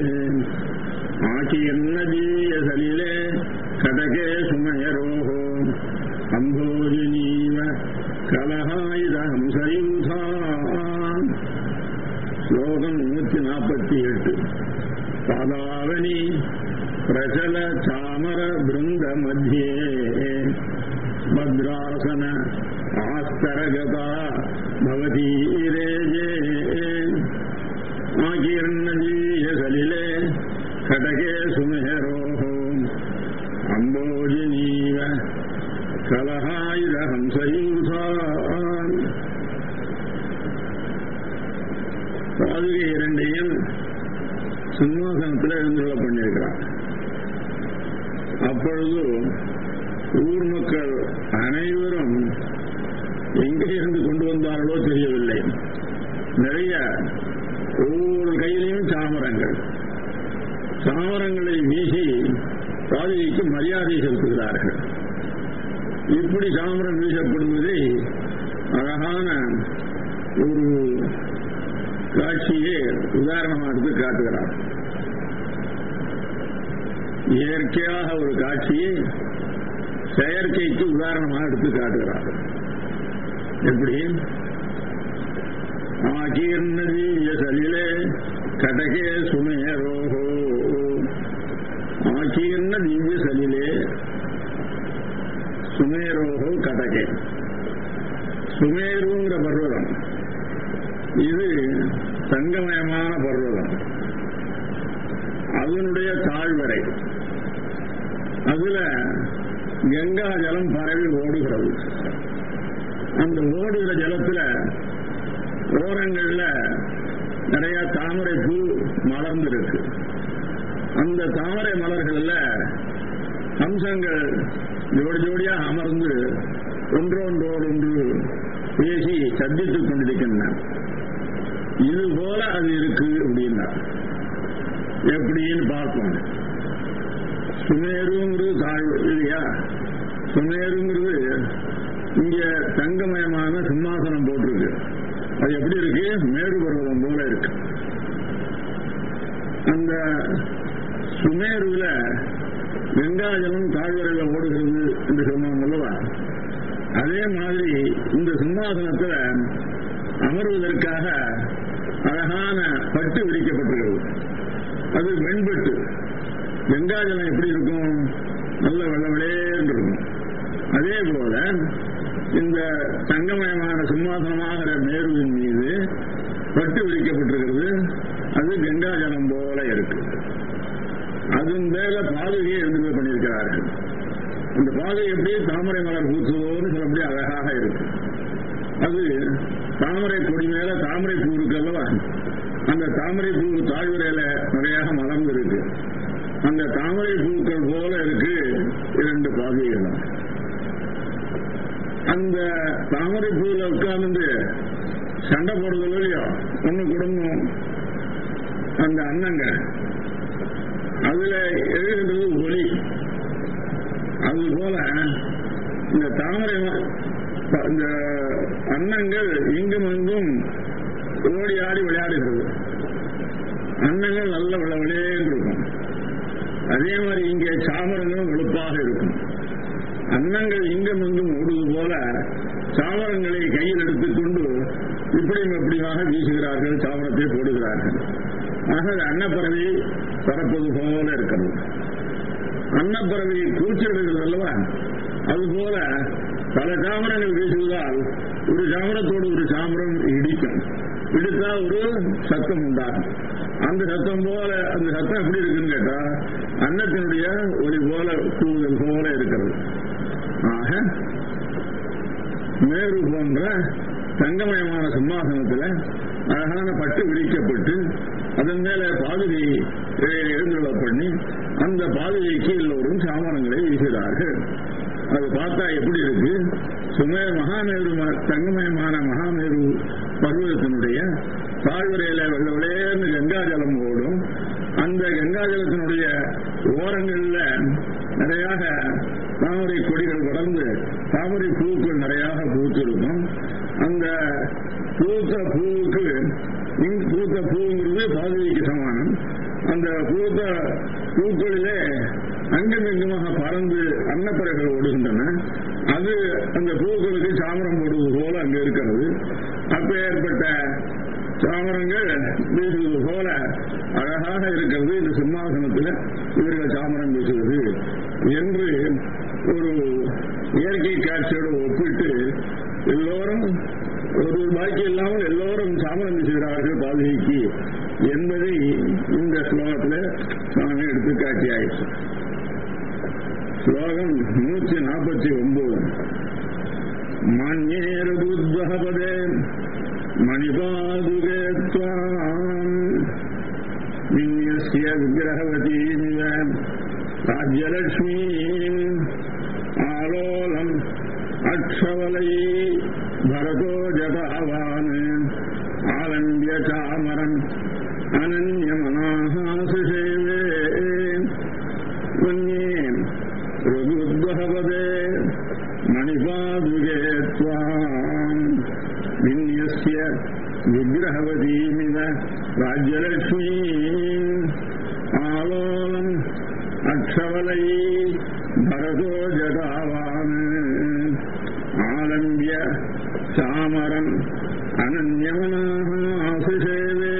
ஆகீர்ணதீய சலிலே கடகே சுமயரோஹோ அம்போஜினீவ கலஹாயுத ஹம்சயூதா ஸ்லோகம் நூற்றி நாற்பத்தி எட்டு பாதாவணி பிரச்சல சாமர பிருந்த மத்தியே பத்ராசன ஆஸ்தரகதா பவதி ரேஜே ஆகீர்ணதீய சலிலே கடகே சுமேரோஹோ அம்போஜினீவ கலஹாயுத ஹம்சயூதா பாதுகை இரண்டையும் சிம்மாசனத்தில் எழுந்துள்ள பண்ணியிருக்கிறார் அப்பொழுது ஊர் மக்கள் அனைவரும் எங்கே இருந்து கொண்டு வந்தார்களோ தெரியவில்லை நிறைய ஒவ்வொரு கையிலையும் சாமரங்கள் சாமரங்களை வீசி பாதுகைக்கு மரியாதை செலுத்துகிறார்கள் இப்படி சாமரம் வீசப்படுவதை அழகான ஒரு காட்சியை உதாரணமாக எடுத்து காட்டுகிறார் இயற்கையாக ஒரு காட்சியை செயற்கைக்கு உதாரணமாக எடுத்து காட்டுகிறார் எப்படி ஆகீர்ணதி சலிலே கடகே சுமேரோஹோ ஆகீர்ண திவ்ய சலிலே சுமேரோஹோ கடகே சுமேருங்கிற பர்வதம் இது தங்கமயமான பர்வதம் அதனுடைய தாழ்வரை அதுல கங்கா ஜலம் பரவி ஓடுகிறது அந்த ஓடுகிற ஜலத்துல ஓரங்கள்ல நிறைய தாமரை பூ மலர்ந்திருக்கு அந்த தாமரை மலர்கள்ல ஹம்சங்கள் ஜோடி ஜோடியா அமர்ந்து ஒன்றொன்றோடு ஒன்று பேசி சந்தித்துக் கொண்டிருக்கின்றன இது போல அது இருக்கு அப்படின்னா எப்படின்னு பார்ப்போம் சுமேருங்கிறது தாழ்வு இல்லையா சுமேருங்கிறது இங்க தங்கமயமான சிம்மாசனம் போட்டிருக்கு அது எப்படி இருக்கு மேரு பர்வதம் போல இருக்கு அந்த சுமேருல கங்காஜலம் தாழ்வரையில் ஓடுகிறது என்று சொன்னோம் அல்லவா அதே மாதிரி இந்த சிம்மாசனத்துல அமர்வதற்காக அழகான பட்டு விரிக்கப்பட்டிருக்கிறது அது வெண்பட்டு கங்காஜலம் எப்படி இருக்கும் நல்ல வெள்ள விளையேன்னு இருக்கும் அதே போல இந்த தங்கமயமான சிம்மாசனமாகிற மேருவின் மீது பட்டு விரிக்கப்பட்டிருக்கிறது அது கங்காஜலம் போல இருக்கு அது அதன் மேல பாதுகையை எழுந்து பண்ணியிருக்கிறார்கள் இந்த பாதை எப்படி தாமரை மலர் பூத்துவோன்னு சொல்லப்படி அழகாக இருக்கு அது தாமரை கொடி மேல தாமரை பூ இருக்கு அல்லவா அந்த தாமரை பூ தாழ்வுரையில நிறைய மலர்ந்து இருக்கு அந்த தாமரை பூக்கள் போல இருக்கு இரண்டு பாதைகளும் அந்த தாமரை பூவில் உட்கார்ந்து சண்டை போடுறது இல்லையோ ஒண்ணு குடும்பம் அந்த அண்ணங்க அதுல எழுதுன்றது ஒளி அது போல இந்த தாமரை இந்த அன்னங்கள் இங்கும் அங்கும் ஓடி ஆடி விளையாடுகிறது அன்னங்கள் நல்ல விளையாடேன்னு இருக்கும் அதே மாதிரி இங்கே சாமரங்களும் வெளுப்பாக இருக்கும் அன்னங்கள் இங்கும் அங்கும் ஓடுவது போல சாமரங்களை கையில் எடுத்துக்கொண்டு இப்படியும் எப்படியாக வீசுகிறார்கள் சாமரத்தை போடுகிறார்கள் ஆக அன்னப்பறவை பறப்பது போல இருக்கிறது அன்னப்பறவை கூச்சலிடுகிறது அல்லவா அதுபோல பல சாமரங்கள் வீசுவதால் ஒரு சாமரத்தோடு ஒரு சாமரம் இடிக்கும் இடித்தால் ஒரு சத்தம் உண்டாகும் அந்த சத்தம் போல அந்த சத்தம் எப்படி இருக்குன்னு கேட்டா அன்னத்தினுடைய ஒளி போல கூடுதல் போல இருக்கிறது ஆக மேரு போன்ற தங்கமயமான சிம்மாசனத்தில் அழகான பட்டு விரிக்கப்பட்டு அதன் மேல பாதுகை எழுந்துள்ள பண்ணி அந்த பாதுகைக்கு எல்லோரும் சாமானங்களை வீசுகிறார்கள் அது பார்த்தா எப்படி இருக்கு சுமே மகாமேரு தங்கமயமான மகாமேரு பருவத்தினுடைய தாழ்வரையில வெள்ள விளையர்ந்து கங்காஜலம் ஓடும் அந்த கங்காஜலத்தினுடைய ஓரங்கள்ல நிறையாக தாமரை கொடிகள் வளர்ந்து தாமரை பூக்கள் நிறையாக பூத்திருக்கும் அந்த பூத்த பூவுக்கு பூத்த பூங்கிறது பாதுகைக்கு சமானம் அந்த பூத்த பூக்களிலே அங்கும் இங்குமாக பறந்து அன்னப்பறவைகள் ஓடுகின்றன அது அந்த பூக்களுக்கு சாமரம் போடுவது போல அங்க இருக்கிறது அப்ப ஏற்பட்ட சாமரங்கள் வீசுவது போல அழகாக இருக்கிறது இந்த சிம்மாசனத்தில் இவர்கள் சாமரம் வீசுவது என்று ஒரு இயற்கை காட்சியோடு ஒப்பிட்டு எல்லோரும் ஒரு பாக்கி இல்லாமல் எல்லோரும் சாமரம் வீசுகிறார்கள் பாதுகைக்கு என்பதை இந்த ஸ்லோகத்தில் நான் எடுத்து காட்டியாயிற்று ஸ்லோகம் நூற்றி நாற்பத்தி ஒன்பது மண்யேருபதே மணிபாதுகே விநியசிய விக்கிரகவதீமிவ ராஜ்யலட்சுமீம் ஆலோலம் அக்ஷவலை பரதோ ஜதாவான் ஆலம்பிய சாமரம் அனன்யமனாசிசேவே மன்யே ரகுத்வஹவதே மணிபாதுகே त्वाम् विन्यस्य विग्रहवतीमिव राज्यलक्ष्मीम् आलोलम् अक्षवलै भरतो जटावान् आलम्ब्य चामरम् अनन्यमनाः आशिषेवे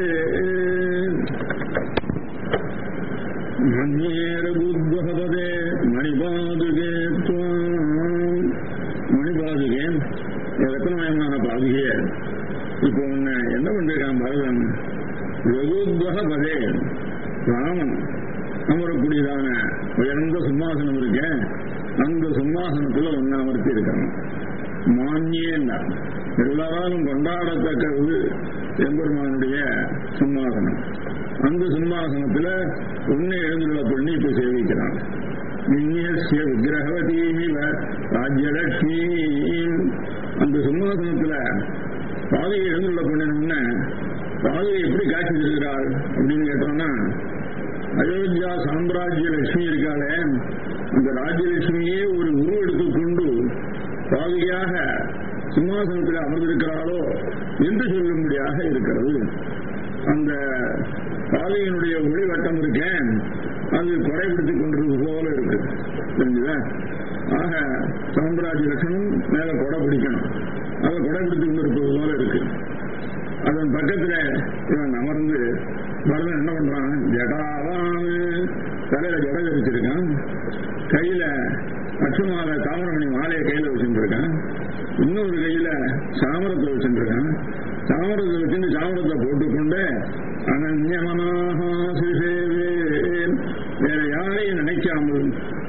மணியேரபுத்வகதே மணிபாதுகே துவாம் மணிபாதுகே ரத்னமயமான பாதுகே இப்போ உன்னை என்ன பண்ணிருக்கான் பரதன் ரகுத்வக பதே ராமன் அமரக்கூடியதான உயர்ந்த சிம்மாசனம் இருக்க அந்த சிம்மாசனத்துல ஒன்னு அமர்த்தி இருக்காங்க மானியன்னா எல்லாராலும் கொண்டாடத்தக்கது எம்பெருமானுடைய சிம்மாசனம் அந்த சிம்மாசனத்துல உன்னை எழுந்துள்ள பண்ணி இப்ப சேவிக்கிறான் விநியசிய விக்கிரகவதீமிவ ராஜ்யலட்சுமி அந்த சிம்மாசனத்துல பாதையை எழுந்துள்ள பண்ணின பாதையை எப்படி காட்சி தருகிறாள் அப்படின்னு கேட்டோம்னா அயோத்தியா சாம்ராஜ்ய லட்சுமி இருக்காளே அந்த ராஜ்யலட்சுமியே ஒரு உருவெடுத்து கொண்டு பாதையாக சிம்மாசனத்தில் அமர்ந்திருக்கிறாளோ என்று சொல்லும்படியாக இருக்கிறது அந்த பாதையினுடைய ஒளிவட்டம் இருக்கேன் அது குறைபடுத்திக் கொண்டிருப்பது போல இருக்கு தெரிஞ்சுதா ஆக சாம்ராஜ்ய லட்சணம் மேல கொடை பிடிக்கணும் அதை கொடைபிடித்துக் கொண்டிருப்பது போல இருக்கு அதன் பக்கத்துல இவன் அமர்ந்து பரதன் என்ன பண்றான் ஜடாவான்னு தலையில ஜட வச்சிருக்கான் கையில அச்சுமால தாமரமணி மாலையை கையில வச்சுட்டு இருக்கான் இன்னொரு கையில சாமரத்தை வச்சுட்டு இருக்கான் சாமரத்தை வச்சுட்டு சாமரத்தை போட்டுக்கொண்டு அனன்யமனாக சிசேவே வேற யார்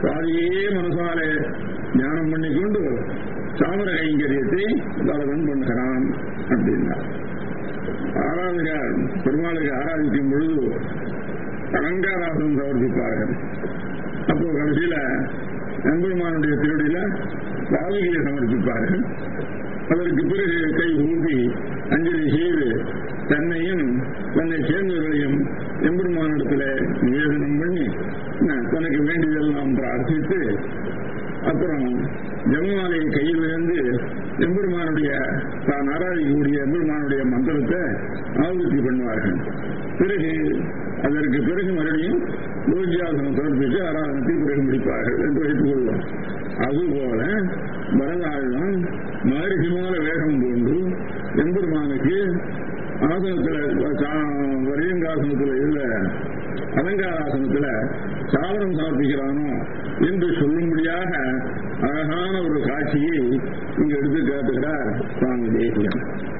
பாதியே மனசாலே தியானம் பண்ணிக்கொண்டு சாமர கைங்கரியத்தை பரதன் பண்ணுகிறான் அப்படின்னார் ஆராதகர் பெருமாளுக்கு ஆராதிக்கும் பொழுது அலங்காராசனம் சமர்ப்பிப்பார்கள் அப்போ கடைசியில நம்பெருமானுடைய திருடியில பாதுகையை சமர்ப்பிப்பார்கள் அதற்கு பிறகு கை ஊன்றி அஞ்சலி செய்து தன்னையும் தன்னை சேர்ந்தவர்களையும் எம்பெருமானிடத்தில் நிவேதனம் பண்ணி தனக்கு வேண்டியதெல்லாம் பிரார்த்தித்து அப்புறம் ஜெகமாலையை கையில் இருந்து எம்பெருமானுடைய தான் ஆராதிக்கக்கூடிய எம்பெருமானுடைய மந்திரத்தை ஆவர்த்தி பண்ணுவார்கள் பிறகு அதற்கு பிறகு மறுபடியும் பூஜ்யாசனம் சமர்ப்பித்து ஆராதனத்தை பிறகு முடிப்பார்கள் என்று வைத்துக் கொள்வோம் அதுபோல பரதாழ்வம் மகரிஷி மூல வேகம் கொண்டு எம்பெருமானுக்கு ஆசனத்துல வரியங்காசனத்துல இல்ல அலங்காராசனத்துல சாதனம் சமர்ப்பிக்கிறானோ என்று சொல்லும்படியாக அழகான ஒரு காட்சியை இங்கு எடுத்து காட்டுகிறார் சுவாமி தேசியம்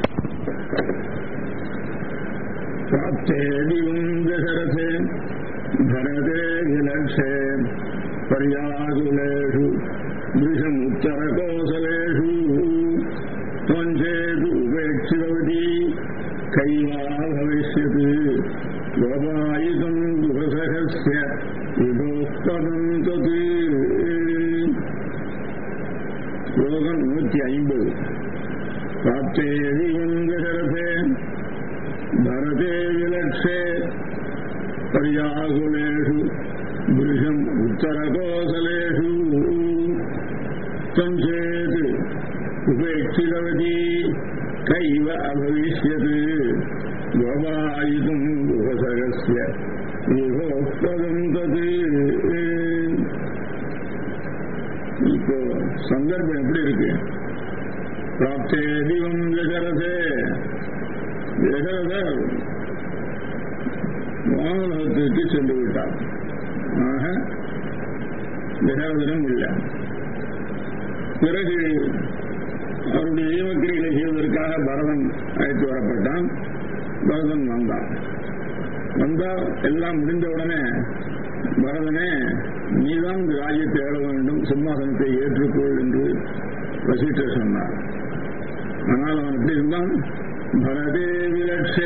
प्राप्तेदिवम् दशरथे भरते विलक्षे पर्याकुलेषु दृशमुत्तरकोसलेषु त्वञ्चेतु उपेक्षितवती कैवा भविष्यत् गोपायितम् दुःखसहस्य विभोक्तम् तत् ஸ்லோகம் நூற்றி ஐம்பது பிராப்தேதிவம் தசரதே भरते विलक्षे पर्याकुलेषु दृशम् उत्तरकोसलेषु त्वम् चेत् उपेक्षितवती कैव अभविष्यत् गोपायितुम् गुहसगस्य विभोक्तम् तत् இப்போ சந்தர்ப்பம் எப்படி இருக்கு பிராப்தே திவம் தசரதே தசரதர் வானலகத்திற்கு சென்று விட்டார் ஆக தசரதனும் இல்லை பிறகு அவருடைய ஈமக்கிரிகளை செய்வதற்காக பரதன் அழைத்து வரப்பட்டான் பரதன் வந்தான் வந்தா எல்லாம் முடிந்த உடனே பரதனே நீதான் இந்த ராஜ்யத்தை ஏற வேண்டும் சிம்மாசனத்தை ஏற்றுக்கொள் என்று வசிட்டர் சொன்னார் ஆனால் அவன் எப்படி இருந்தான் பரதே விலட்சே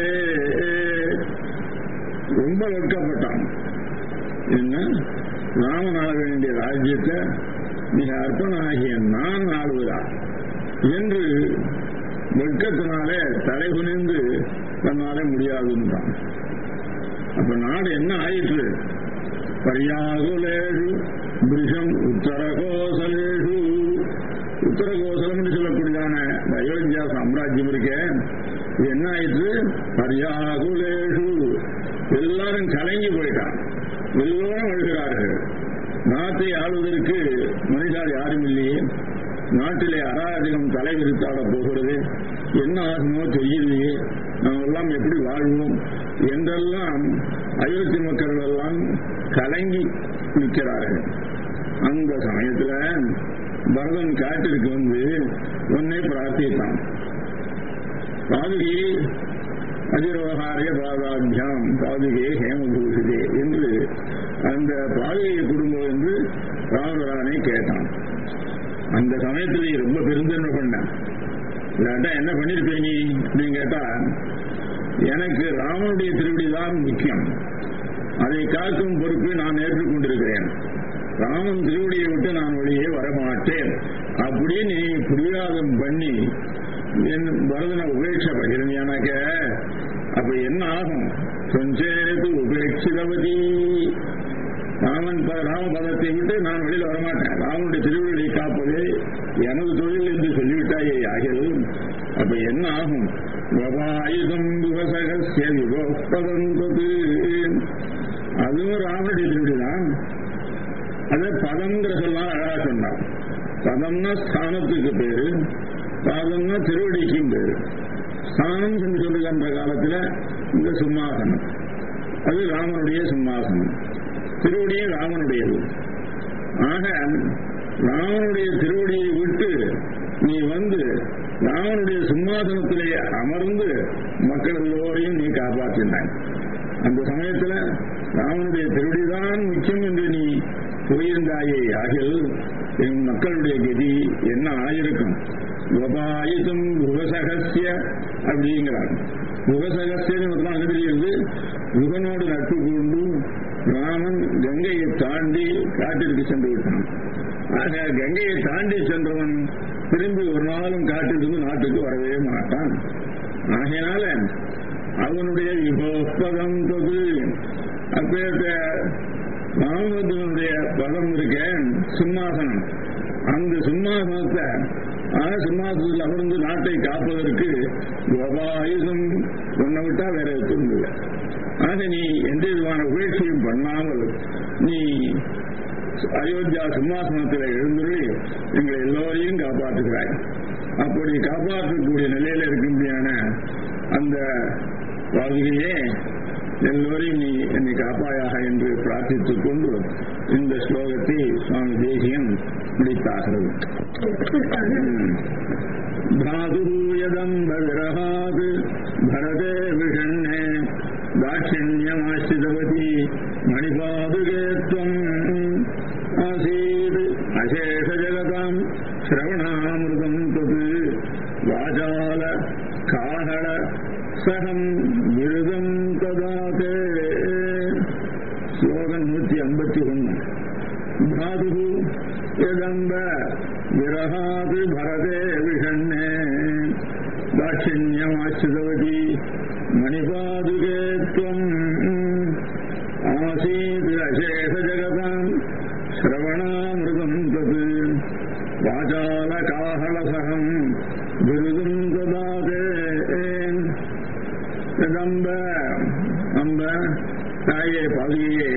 ரொம்ப வெட்கப்பட்டான் என்ன ராமன் ஆள வேண்டிய ராஜ்யத்தை மிக அர்ப்பணாகிய நான் ஆளுவதா என்று வெட்கத்தினாலே தலை குனிந்து தன்னாலே முடியாதுன்றான் அப்ப நாடு என்ன ஆயிற்று பரியாகுலேஷு பிரிஷம் உத்தரகோசலேஷு உத்தரகோசலம் சொல்லக்கூடியதான அயோத்தியா சாம்ராஜ்யம் இருக்கே இது என்ன ஆயிற்று பரியாகுலேஷு எல்லாரும் கலங்கி போயிட்டான் எல்லோரும் அழுகிறார்கள் நாட்டை ஆளுவதற்கு மனிதர் யாரும் இல்லையே நாட்டிலே அராஜகம் தலைவிரித்தாட போகிறது என்ன ஆகுமோ தெரியலையே நாம் எல்லாம் எப்படி வாழ்வோம் என்றெல்லாம் அயோத்தி மக்கள் எல்லாம் கலங்கி நிற்கிறார்கள் அந்த சமயத்துல பரதன் காட்டிற்கு வந்து உன்னை பிரார்த்தித்தான் பாதுகே அஜிரோகாரிய பாதாபியாம் பாதுகே ஹேமபூஷிதே என்று அந்த பாதுகையை குடும்பம் என்று ராமபிரானை கேட்டான் அந்த சமயத்திலே ரொம்ப பெருந்தன்மை பண்ணான் இல்லாட்டா என்ன பண்ணிருப்பே நீ அப்படின்னு கேட்டா எனக்கு ராமனுடைய திருவிடி தான் முக்கியம் அதை காக்கும் பொறுப்பை நான் ஏற்றுக்கொண்டிருக்கிறேன் ராமன் திருவடியை விட்டு நான் வெளியே வரமாட்டேன் அப்படின்னு நீ புரியாதம் பண்ணி என் பரதனை உபேட்சை பகிர்ந்தானாக்க அப்ப என்ன ஆகும் கொஞ்சேது உபேட்சிதவதி ராமன் ராமபதத்தை விட்டு நான் வெளியில வரமாட்டேன் ராமனுடைய திருவிழியை காப்பதே எனது தொழில் என்று சொல்லிவிட்டாயே ஆகியது அப்ப என்ன ஆகும் ஆயுதம் விவசகசிய விபோப்பதந்தது அதுவும் ராமனுடைய திருவிழி தான் அது பதம்ங்கிற சொல்லாம் அழகா சொன்னான் பதம்னா ஸ்தானத்துக்கு பேரு பாதம்னா திருவடிக்கும் பேரு ஸ்தானம் என்று சொல்லுகின்ற காலத்துல இந்த சிம்மாசனம் அது ராமனுடைய சிம்மாசனம் திருவடியே ராமனுடையது ஆக ராமனுடைய திருவடியை விட்டு நீ வந்து ராமனுடைய சிம்மாசனத்திலே அமர்ந்து மக்கள் எல்லோரையும் நீ காப்பாற்றினாய் அந்த சமயத்துல ராமனுடைய திருவடிதான் முக்கியம் என்று நீ போயிருந்தாயே ஆகில் என் மக்களுடைய கதி என்ன ஆயிருக்கும் உபாயுதம் புகசகசிய அப்படிங்கிறார் புகசகசியன்னு அங்க தெரியுது புகனோடு நட்பு கொண்டு ராமன் கங்கையை தாண்டி காட்டிற்கு சென்று விட்டான் ஆக கங்கையை தாண்டி சென்றவன் திரும்பி ஒரு நாளும் காட்டிலிருந்து நாட்டுக்கு வரவே மாட்டான் ஆகையினால அவனுடைய விபோத்பதம் தொகு அப்பேற்ற ராமபுத்தனுடைய பதம் இருக்க சிம்மாசனம் அந்த சிம்மாசனத்தை ஆக சிம்மாசனத்தில் அமர்ந்து நாட்டை காப்பதற்கு கோபாயுதம் ஒன்ன விட்டா வேற எதுவும் இல்லை ஆக நீ எந்த விதமான உயர்ச்சியும் பண்ணாமல் நீ அயோத்தியா சிம்மாசனத்தில் எழுந்துள்ளி எங்களை எல்லோரையும் காப்பாற்றுகிறாய் அப்படி காப்பாற்றக்கூடிய நிலையில இருக்கும்படியான அந்த வாழ்க்கையே எல்லோரையும் நீ என்னை காப்பாயாக என்று பிரார்த்தித்துக் கொண்டு இந்த ஸ்லோகத்தை சுவாமி தேசியம் முடித்தாகிறது भ्रातुर्यदम्ब विरहात् भरते विषण्णे दाक्षिण्यमाश्रितवती मणिपादुके त्वम् आसीत् अशेषजगताम् श्रवणामृतम् तत् वाचाल काहळ सहम् विरुदम् तदाते ஸ்லோகம் நூற்றி ஐம்பத்தி ஒன்று பிராது யதம்ப விரகாது பரதே விஷண்ணே தாட்சிணியமாச்சிதவதி மணிபாதுகே துவம் ஆசீத் அசேஷ ஜகதாம் சிரவணாமிருதம் தது வாசால காஹலசகம் விருதும் ததாதே யதம்ப அம்ப தாயே பாதியே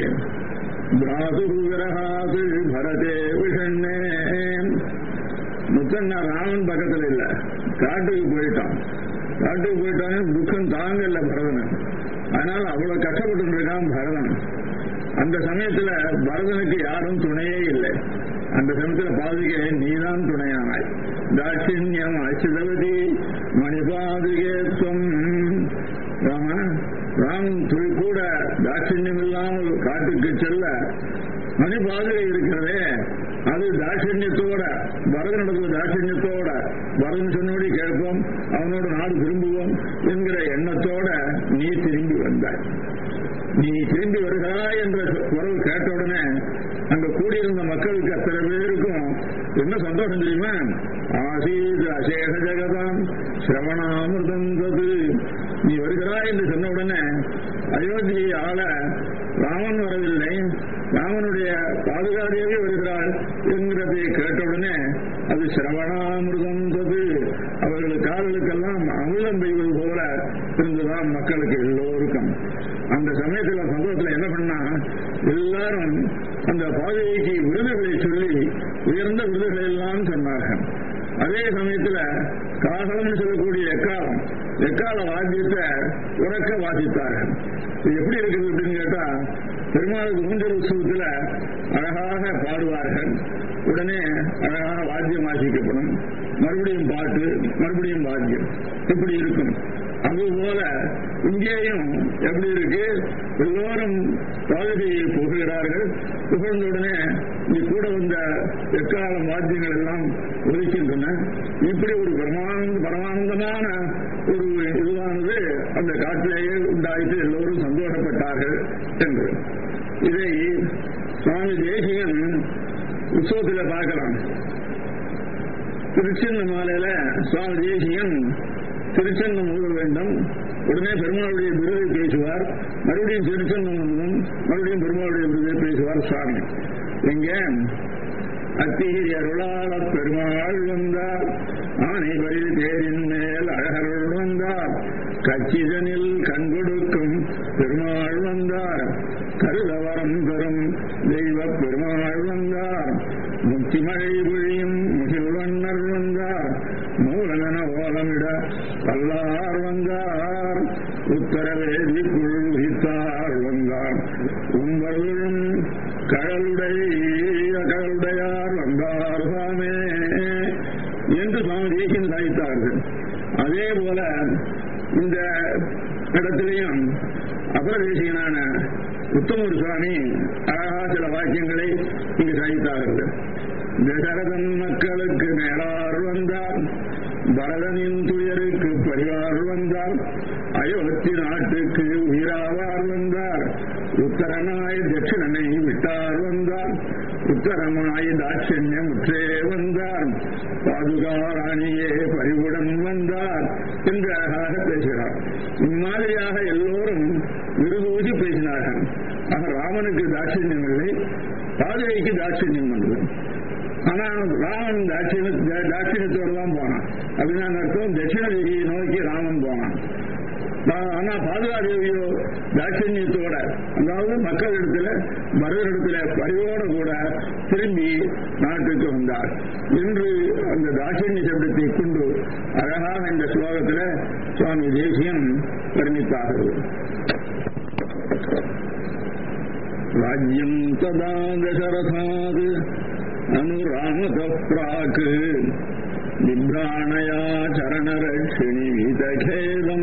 பிராதுரகாது பரதே விஷண்ணே முத்தண்ணா ராமன் பக்கத்தில் இல்ல காட்டுக்கு போயிட்டான் காட்டுக்கு போயிட்டான் துக்கம் தாங்கல பரதன் அதனால அவ்வளவு கஷ்டப்பட்டு இருக்கான் பரதன் அந்த சமயத்துல பரதனுக்கு யாரும் துணையே இல்லை அந்த சமயத்துல பாதுகை நீதான் துணையானாய் தாட்சிணியம் அச்சுதவதி மணிபாதுகே துவம் ராம ராமன் துளி கூட தாட்சிணியம் இல்லாமல் காட்டுக்கு செல்ல மணிபாதுகை இருக்கிறதே அது தாட்சண்யத்தோட பரதனிடத்துல தாட்சண்யத்தோட பரதன் சொன்னபடி கேட்போம் அவனோட நாடு திரும்புவோம் என்கிற எண்ணத்தோட நீ திரும்பி வந்தாய் நீ திரும்பி வருகிறாய் என்ற குரல் கேட்ட உடனே அங்க கூடியிருந்த மக்களுக்கு அத்தனை பேருக்கும் என்ன சந்தோஷம் தெரியுமா ஆசீத் அசேஷ ஜெகதாம் சிரவணாமிர்தம் தது நீ வருகிறாய் என்று சொன்ன உடனே அயோத்தியை ஆள ராமன் வரவில்லை ராமனுடைய பாதுகாரியாவே வருகிறாள் என்கிறதை கேட்டவுடனே அது சிரவணாமிர்தம் தது அவர்கள் காதலுக்கெல்லாம் அமிர்தம் பெய்வது போல இருந்துதான் மக்களுக்கு எல்லோருக்கும் அந்த சமயத்துல சந்தோஷத்துல என்ன பண்ணா எல்லாரும் அந்த பாதைக்கு விருதுகளை சொல்லி உயர்ந்த விருதுகளை எல்லாம் சொன்னார்கள் அதே சமயத்துல காகலம்னு சொல்லக்கூடிய எக்காலம் எக்கால வாத்தியத்தை உறக்க வாசித்தார்கள் இது எப்படி இருக்குது அப்படின்னு கேட்டா பெருமாளுக்கு ஊஞ்சல் உற்சவத்துல அழகாக பாடுவார்கள் உடனே அழகாக வாத்தியம் வாசிக்கப்படும் மறுபடியும் பாட்டு மறுபடியும் வாத்தியம் இப்படி இருக்கும் அதுபோல இங்கேயும் எப்படி இருக்கு எல்லோரும் பாதுகையை புகழ்கிறார்கள் புகழ்ந்த உடனே நீ கூட வந்த எக்காலம் வாத்தியங்கள் எல்லாம் ஒதுக்கின்றன இப்படி ஒரு பிரமானந்த பரமானந்தமான ஒரு இதுவானது அந்த காட்டிலேயே உண்டாயிட்டு எல்லோரும் சந்தோஷப்பட்டார்கள் என்று இதை சுவாமி தேசிகன் உற்சவத்தில் பார்க்கலாம் திருச்சின்ன மாலையில சுவாமி தேசிகன் திருச்செந்தம் ஊழ வேண்டும் உடனே பெருமாளுடைய விருதை பேசுவார் மறுபடியும் திருச்செந்தம் மறுபடியும் பெருமாளுடைய விருதை பேசுவார் சுவாமி எங்க அத்திகிரி அருளாள பெருமாள் வந்தார் ஆனைவரி தேரின் மேல் அழகருள் வந்தார் கச்சிதனில் கண்கொடுக்கும் பெருமாள் வந்தார் கருதவரம் பெறும் தெய்வ பெருமாள் வந்தார் முத்திமழை பொழியும் முகில்வண்ணர் வந்தார் மூலனன ஓலமிட பல்லார் வந்தார் உத்தரவேதிக்குள் உயித்தார் வந்தார் உங்களும் கடலுடைய கடலுடையார் வந்தார் சாமே என்று சுவாமி தேசியம் சாதித்தார்கள் அதே போல இந்த இடத்திலையும் அபரதேசியனான உத்தமூர் சுவாமி அழகா சில வாக்கியங்களை இங்க தசரதன் மக்களுக்கு மேலார் வந்தார் பரதனின் துயருக்கு பரிவார் வந்தார் அயோத்தி நாட்டுக்கு உயிராவார் வந்தார் உத்தரனாய் தட்சிணனை விட்டார் வந்தார் உத்தரமாய் தாட்சண்யம் உற்றே வந்தார் பாதுகாராணியே பரிவுடன் வந்தார் என்று அழகாக பேசுகிறார் இம்மாதிரியாக எல்லோரும் விருதூசி பேசினார்கள் ஆக ராமனுக்கு தாட்சண்யம் இல்லை பாதுகைக்கு தாட்சண்யம் வந்தது ஆனா ராமன் தாட்சிண தாட்சிணத்தோடு தான் போனான் அப்படின்னா அர்த்தம் தட்சிண திசையை நோக்கி ராமன் போனான் ஆனா பாதுகாதேவியோ தாட்சண்யத்தோட அதாவது மக்கள் இடத்துல மருதனிடத்துல பரிவோட கூட திரும்பி நாட்டுக்கு வந்தார் என்று அந்த தாட்சண்ய சப்தத்தை கொண்டு அழகாக இந்த ஸ்லோகத்தில் சுவாமி தேசியம் வர்ணித்தார்கள் ராஜ்யம் ததா தசரதாது அனுராமத பிராக் बिभ्राणया चरणरक्षिणि वीतखेदम्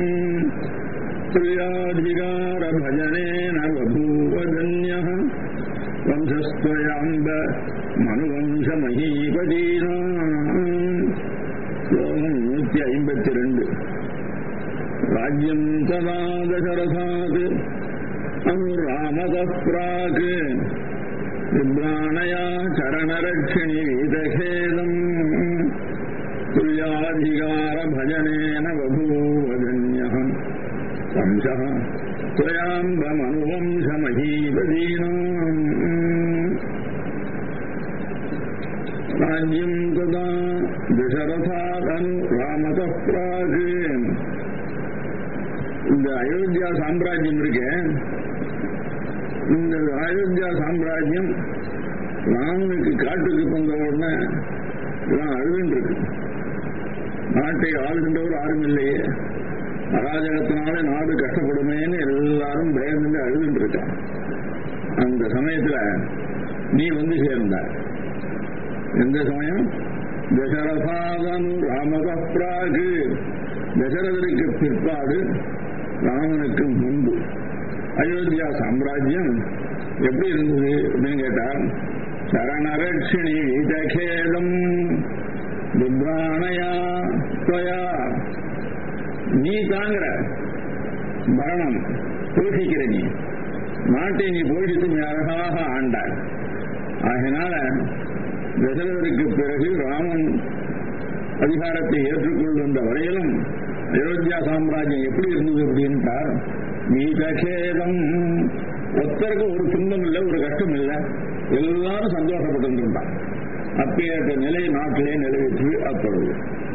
प्रियाधिकारभजनेन बभूवधन्यः वंशस्त्वयाम्ब மனுவம்சமஹீபதீனா ஸ்லோகம் நூத்தி ஐம்பத்தி ரெண்டு ராஜ்யம் ததா தசரசாத் அனுராமத பிராக் விப்ராணயா சரணரட்சிணி வீதகேதம் துல்யாதிகார பஜனேன பபூவதன்யः வம்சः त्वयाम्बमनुवंशमहीपदीनाम् राज्यम् तदा दशरथादनु रामतः प्राग् இந்த அயோத்தியா சாம்ராஜ்யம் இருக்கேன் இந்த அயோத்தியா சாம்ராஜ்யம் ராமனுக்கு காட்டுக்கு வந்த உடனே எல்லாம் அழுதுன்றிருக்கு நாட்டை ஆளுகின்றவர் யாரும் இல்லையே அராஜகத்தினால நாடு கஷ்டப்படுமேன்னு எல்லாரும் பயந்து அழுதுட்டு இருக்கான் அந்த சமயத்துல நீ வந்து சேர்ந்த எந்த சமயம் தசரசாதனு ராமகப்ராகு தசரதருக்கு பிற்பாடு ராமனுக்கு முன்பு அயோத்தியா சாம்ராஜ்யம் எப்படி இருந்தது அப்படின்னு கேட்டா சரணரட்சிணி வீதகேதம் விப்ராணையா துவயா நீ தாங்கிற மரணம் போஷிக்கிற நீ நாட்டை நீ போஷித்து அழகாக ஆண்டாய் ஆகினால தசரதருக்கு பிறகு ராமன் அதிகாரத்தை ஏற்றுக்கொள்கின்ற வரையிலும் அயோத்தியா சாம்ராஜ்யம் எப்படி இருந்தது அப்படின்ட்டா மீதகேதம் ஒருத்தருக்கு ஒரு துன்பம் இல்லை ஒரு கஷ்டம் இல்லை எல்லாரும் சந்தோஷப்பட்டு இருந்தான் அப்பேற்ற நிலை நாட்டிலே நிலவிற்று அப்பொழுது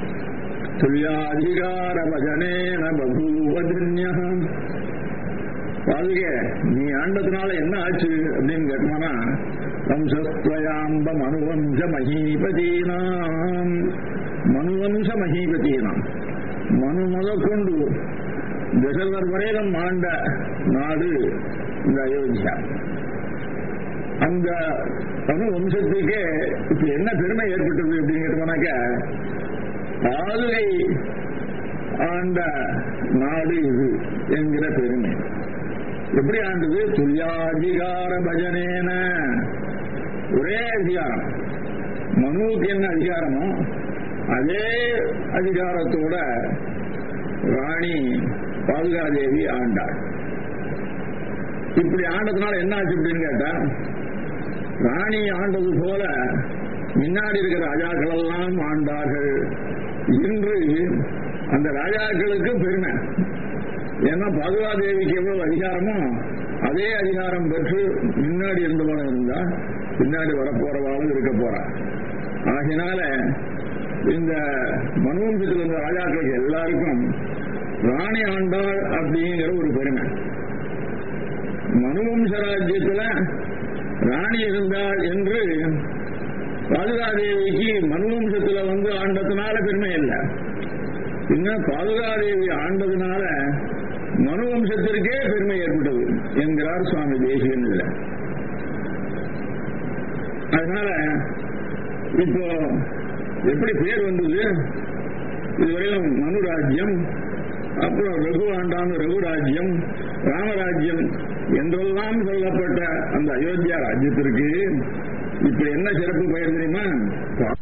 துல்யாதிகார பஜனேன பகூவதன்யம் பாதுக நீ ஆண்டதுனால என்ன ஆச்சு அப்படின்னு கேட்டோம்னா வம்சஸ்வயாம்ப மனுவம்ச மகீபதீனாம் மனுவம்ச மகீபதீனாம் மனு முதற்கொண்டு தசரதர் வரையிலும் ஆண்ட நாடு இந்த அயோத்தியா அந்த மனு வம்சத்துக்கே இப்ப என்ன பெருமை ஏற்பட்டது அப்படின்னு கேட்டோம்னாக்க பாதுகை ஆண்ட நாடு இது என்கிற பெருமை எப்படி ஆண்டது துல்யாதிகார பஜனேன ஒரே அதிகாரம் மனுவுக்கு என்ன அதிகாரமோ அதே அதிகாரத்தோட ராணி பாதுகாதேவி ஆண்டாள் இப்படி ஆண்டதுனால என்ன ஆச்சு அப்படின்னு கேட்டா ராணி ஆண்டது போல முன்னாடி இருக்கிற ராஜாக்கள் எல்லாம் ஆண்டார்கள் இன்று அந்த ராஜாக்களுக்கு பெருமை ஏன்னா பாதுகாதேவிக்கு எவ்வளவு அதிகாரமோ அதே அதிகாரம் பெற்று முன்னாடி இருந்தவனும் இருந்தா பின்னாடி வரப்போறவாலும் இருக்க போறா ஆகினால இந்த மனுவம்சத்தில் இருந்த ராஜாக்களுக்கு எல்லாருக்கும் ராணி ஆண்டாள் அப்படிங்கிற ஒரு பெருமை மனுவம்ச ராஜ்யத்துல ராணி இருந்தாள் என்று பாதுகாதேவிக்கு மனுவம்சத்துல வந்து ஆண்டதுனால பெருமை இல்லை இன்னும் பாதுகாதேவி ஆண்டதுனால மனுவம்சத்திற்கே பெருமை ஏற்பட்டது என்கிறார் சுவாமி தேசியன் இதுல அதனால இப்போ எப்படி பேர் வந்தது இதுவரையிலும் மனுராஜ்யம் அப்புறம் ரகு ஆண்டான் ரகுராஜ்யம் ராமராஜ்யம் என்றெல்லாம் சொல்லப்பட்ட அந்த அயோத்தியா ராஜ்யத்திற்கு இப்ப என்ன சிறப்பு பெயர் தெரியுமா